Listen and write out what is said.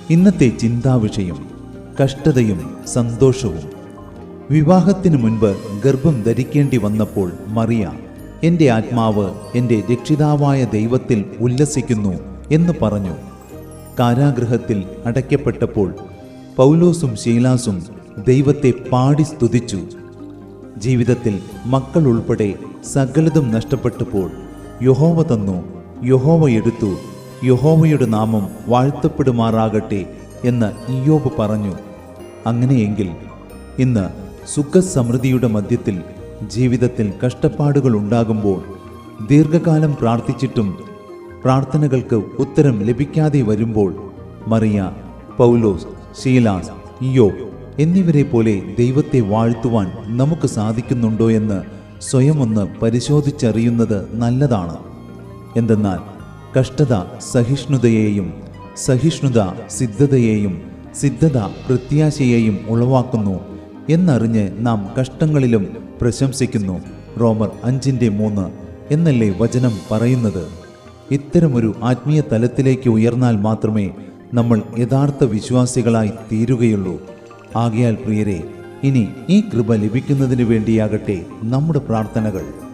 ഇന്നത്തെ ചിന്താവിഷയം കഷ്ടതയും സന്തോഷവും വിവാഹത്തിനു മുൻപ് ഗർഭം ധരിക്കേണ്ടി വന്നപ്പോൾ മറിയ എൻ്റെ ആത്മാവ് എൻ്റെ രക്ഷിതാവായ ദൈവത്തിൽ ഉല്ലസിക്കുന്നു എന്ന് പറഞ്ഞു കാരാഗൃഹത്തിൽ അടയ്ക്കപ്പെട്ടപ്പോൾ പൗലോസും ശീലാസും ദൈവത്തെ പാടി സ്തുതിച്ചു ജീവിതത്തിൽ മക്കൾ ഉൾപ്പെടെ സകലതും നഷ്ടപ്പെട്ടപ്പോൾ യഹോവ തന്നു യഹോവ എടുത്തു യഹോവയുടെ നാമം വാഴ്ത്തപ്പെടുമാറാകട്ടെ എന്ന് ഇയോബ് പറഞ്ഞു അങ്ങനെയെങ്കിൽ ഇന്ന് സുഖസമൃദ്ധിയുടെ മധ്യത്തിൽ ജീവിതത്തിൽ കഷ്ടപ്പാടുകൾ ഉണ്ടാകുമ്പോൾ ദീർഘകാലം പ്രാർത്ഥിച്ചിട്ടും പ്രാർത്ഥനകൾക്ക് ഉത്തരം ലഭിക്കാതെ വരുമ്പോൾ മറിയ പൗലോസ് ഷീലാസ് ഇയോ എന്നിവരെ പോലെ ദൈവത്തെ വാഴ്ത്തുവാൻ നമുക്ക് സാധിക്കുന്നുണ്ടോ എന്ന് സ്വയം ഒന്ന് പരിശോധിച്ചറിയുന്നത് നല്ലതാണ് എന്തെന്നാൽ കഷ്ടത സഹിഷ്ണുതയെയും സഹിഷ്ണുത സിദ്ധതയെയും സിദ്ധത പ്രത്യാശയെയും ഉളവാക്കുന്നു എന്നറിഞ്ഞ് നാം കഷ്ടങ്ങളിലും പ്രശംസിക്കുന്നു റോമർ അഞ്ചിൻ്റെ മൂന്ന് എന്നല്ലേ വചനം പറയുന്നത് ഇത്തരമൊരു ആത്മീയ തലത്തിലേക്ക് ഉയർന്നാൽ മാത്രമേ നമ്മൾ യഥാർത്ഥ വിശ്വാസികളായി തീരുകയുള്ളൂ ആകയാൽ പ്രിയരെ ഇനി ഈ കൃപ ലഭിക്കുന്നതിന് വേണ്ടിയാകട്ടെ നമ്മുടെ പ്രാർത്ഥനകൾ